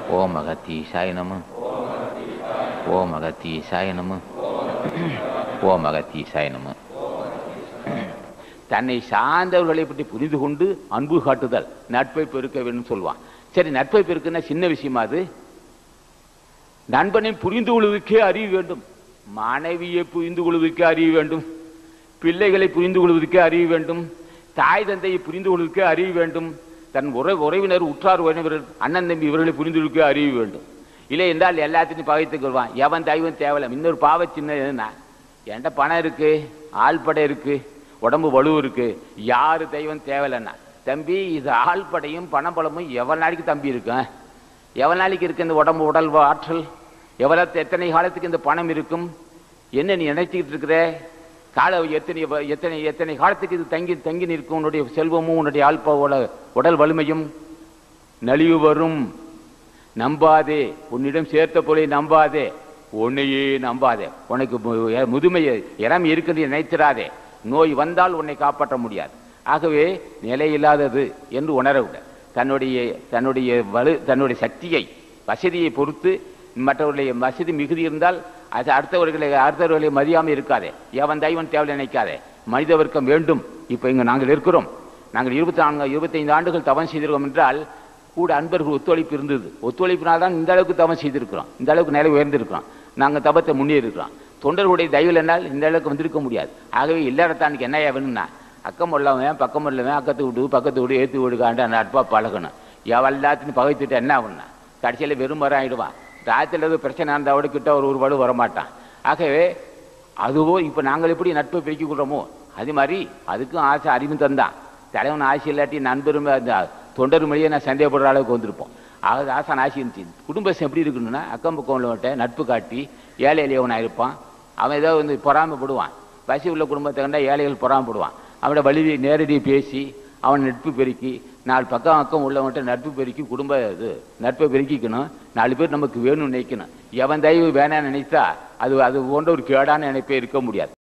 ஓம் அகத்தீசாய நம ஓம் அகத்தீசாய நம ஓம் அகத்தீசாய நம தன்னை சார்ந்தவர்களை பற்றி புரிந்து கொண்டு அன்பு காட்டுதல் நட்பை பெருக்க வேண்டும் சொல்லுவான் சரி நட்பை பெருக்குன்னா சின்ன விஷயமா அது நண்பனை புரிந்து கொள்வதற்கே அறிவு வேண்டும் மனைவியை புரிந்து கொள்வதற்கே அறிவு வேண்டும் பிள்ளைகளை புரிந்து கொள்வதற்கே அறிவு வேண்டும் தாய் தந்தையை புரிந்து கொள்வதற்கே அறிவு வேண்டும் தன் உற உறவினர் உற்றார் உறவினர் அண்ணன் தம்பி இவர்களை புரிந்து கொள்வதற்கே அறிவு வேண்டும் இல்லை என்றால் எல்லாத்தையும் பகைத்துக் கொள்வான் எவன் தெய்வம் தேவையில்லை இன்னொரு பாவ சின்ன எதுனா என்கிட்ட பணம் இருக்கு ஆள்படை இருக்கு உடம்பு வலு இருக்கு யாரு தெய்வம் தேவையில்லைன்னா தம்பி இது ஆள்படையும் பணம் பலமும் எவ்வளவு நாளைக்கு தம்பி இருக்கும் எவ்வளவு நாளைக்கு இருக்கு இந்த உடம்பு உடல் ஆற்றல் எவ்வளவு எத்தனை காலத்துக்கு இந்த பணம் இருக்கும் என்ன நீ நினைச்சுக்கிட்டு இருக்கிற கால எத்தனை வ- எத்தனை எத்தனை காலத்துக்கு இது தங்கி தங்கி நிற்கும் உன்னுடைய செல்வமும் உன்னுடைய ஆல்பாவோட உடல் வலிமையும் நலிவு வரும் நம்பாதே உன்னிடம் சேர்த்த பொருளை நம்பாதே உன்னையே நம்பாதே உனக்கு மு- முதுமை இறம் இருக்குது நினைத்திராதே நோய் வந்தால் உன்னை காப்பாற்ற முடியாது ஆகவே நிலையில்லாதது என்று உணரவிட தன்னுடைய தன்னுடைய வலு தன்னுடைய சக்தியை வசதியை பொறுத்து மற்றவர்களுடைய வசதி மிகுதி இருந்தால் அது அடுத்தவர்களை அடுத்தவர்களை மதியாமல் இருக்காதே எவன் தெய்வன் தேவை நினைக்காதே மனித வர்க்கம் வேண்டும் இப்போ இங்கே நாங்கள் இருக்கிறோம் நாங்கள் இருபத்தி நான்கு இருபத்தைந்து ஆண்டுகள் தவம் செய்திருக்கோம் என்றால் கூட அன்பர்கள் ஒத்துழைப்பு இருந்தது ஒத்துழைப்பினால் தான் இந்த அளவுக்கு தவம் செய்திருக்கிறோம் இந்த அளவுக்கு நிலை உயர்ந்திருக்கிறோம் நாங்கள் தபத்தை முன்னேறிருக்கிறோம் தொண்டர்களுடைய தயவில் என்னால் இந்த அளவுக்கு வந்திருக்க முடியாது ஆகவே இல்லறத்தானுக்கு என்ன வேணும்னா அக்கம் உள்ளவன் பக்கம் உள்ளவன் அக்கத்து விடு பக்கத்து விடு ஏற்று விடுகாண்டு அந்த நட்பா பழகணும் எவ எல்லாத்தையும் பகைத்துட்டு என்ன ஆகும்னா கடைசியில் வெறும் மரம் ஆயிடுவான் ராத்திரில ஏதோ பிரச்சனை இருந்தால் கூட கிட்ட ஒரு ஒரு வலு வரமாட்டான் ஆகவே அதுவோ இப்போ நாங்கள் எப்படி நட்பை பெருக்கிக் கொள்றோமோ அது மாதிரி அதுக்கும் ஆசை அறிவு தந்தான் தலைவன் ஆசை இல்லாட்டி நண்பரும் அந்த தொண்டர் மொழியை நான் சந்தேகப்படுற அளவுக்கு வந்திருப்போம் ஆக ஆசான் ஆசை இருந்துச்சு குடும்பம் எப்படி இருக்கணும்னா அக்கம் பக்கம் உள்ளவன்ட்ட நட்பு காட்டி ஏழை எளியவனாக இருப்பான் அவன் ஏதோ வந்து பொறாமைப்படுவான் பசி உள்ள குடும்பத்தை கண்டா ஏழைகள் பொறாமைப்படுவான் அவனோட வலியை நேரடி பேசி அவன் நட்பு பெருக்கி நாலு பக்கம் அக்கம் உள்ளவன்ட்ட நட்பு பெருக்கி குடும்ப இது நட்பை பெருக்கிக்கணும் நாலு பேர் நமக்கு வேணும்னு நினைக்கணும் எவன் தயவு வேணாம்னு நினைத்தா அது அது போன்ற ஒரு கேடான நினைப்பே இருக்க முடியாது